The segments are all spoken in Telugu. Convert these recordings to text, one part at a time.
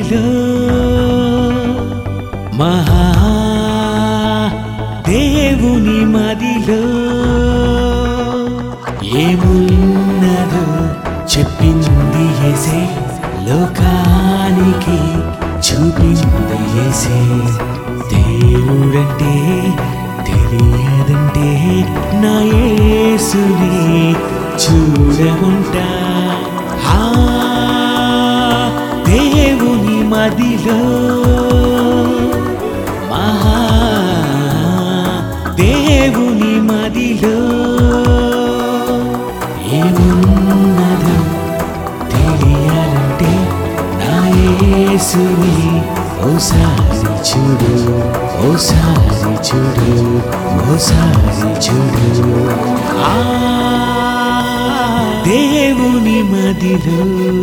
మదిలో మహా దేవుని మదిలో ఏమున్నదో చెప్పింది ఏసే లోకానికి చూపింది ఏసే దేవుడంటే తెలియదంటే నా యేసుని చూడమంటా ఆ దేవుని మదిలో మహా దేవుని మదిలో ఏమున్నదో తెలియాలంటే నా యేసుని ఓసారి చూడు ఓసారి చూడు ఓసారి చూడు ఆ దేవుని మదిలో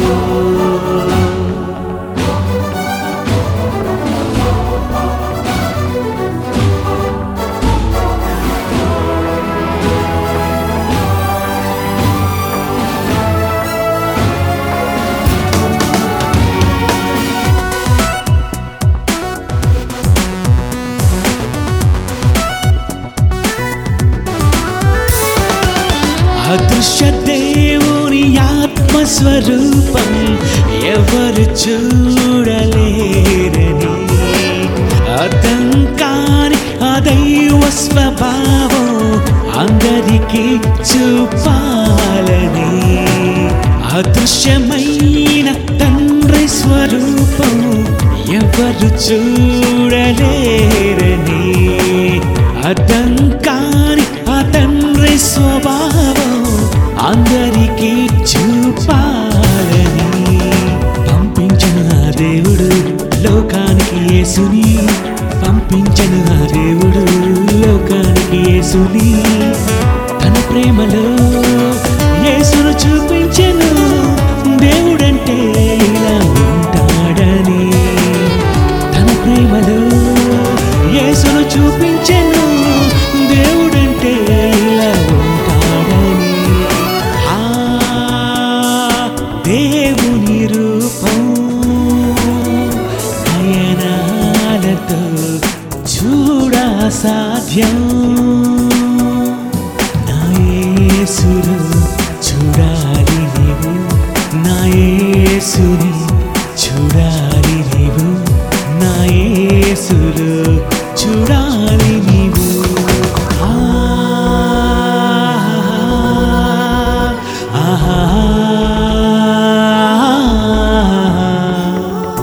అదృశ్య దేవుని ఆత్మస్వరూపం ఎవరు చూడలేరని అతంకాని అదైవ స్వభావం అందరికీ చూపాలని అదృశ్యమైన తండ్రి స్వరూపం ఎవరు చూడలేరని అదంకాని ఆ తండ్రి స్వభావం అందరికీ చూపాలని పంపించిన ఆ దేవుడు లోకానికి యేసుని పంపించిన ఆ దేవుడు లోకానికి యేసుని తన ప్రేమలో యేసును చూపించెను దేవుడంటే ఇలా ఉంటాడని తన ప్రేమలో యేసును చూపించెను దేవుడంటే ఇలా ఉంటాడని ఆ దేవుని రూపం నయనాలతో చూడ సాధ్యం నా యేసును చూడాలి నీవు నా యేసుని చూడాలి నీవు నా యేసును చూడాలి నీవు ఆ, ఆహా, ఆహా.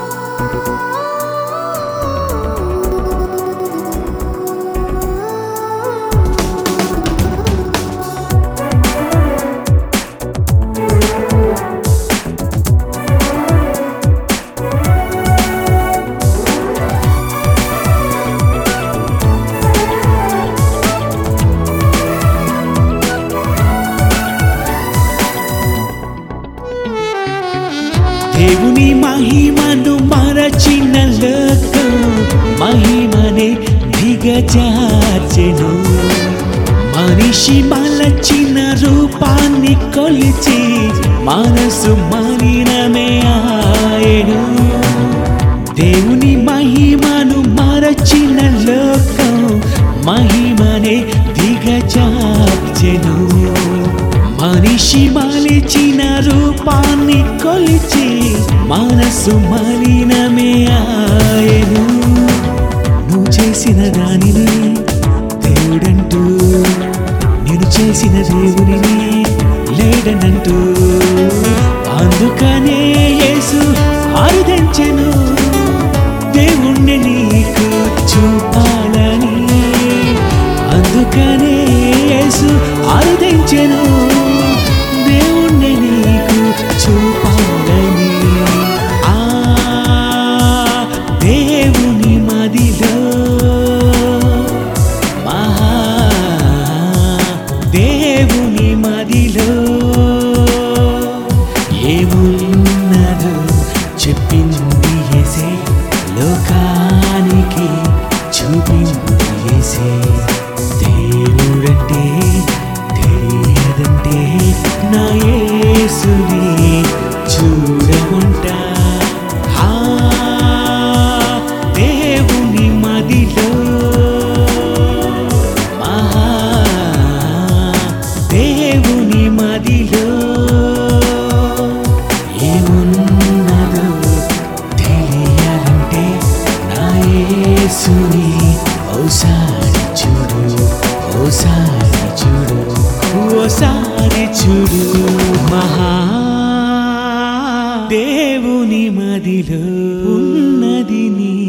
దేవుని మహిమను మరచిన లోకం మహిమనే దిగజార్చెను మనిషి మలచిన రూపాన్ని కొలిచి మనసు మలినమే ఆయను దేవుని మహిమను మరచిన లోకం మహిమనే దిగజార్చెను మనిషి మలిచిన రూపాన్ని కొలిచి మనసు మలినమే ఆయను నువ్వు చేసిన దానిని దేవుడంటూ నేను చేసిన దేవునిని లేడనంటూ అందుకనే యేసు ఆరుదించెను దేవుణ్ణి నీకు చూపాలని అందుకనే యేసు ఆరుదించెను దేవుణ్ణి నీకు చూపాలని ఆ దేవుని మదిలో మహా దేవుని మదిలో ఏమున్నదో చెప్పింది ఏసే లోకానికి చూపింది ఏసే దేవుడంటే తెలియదంటే నా యేసుని చూడమంటా ఆ చూడు ఓసారి చూడు మహా దేవుని మదిలో ఉన్నది నీ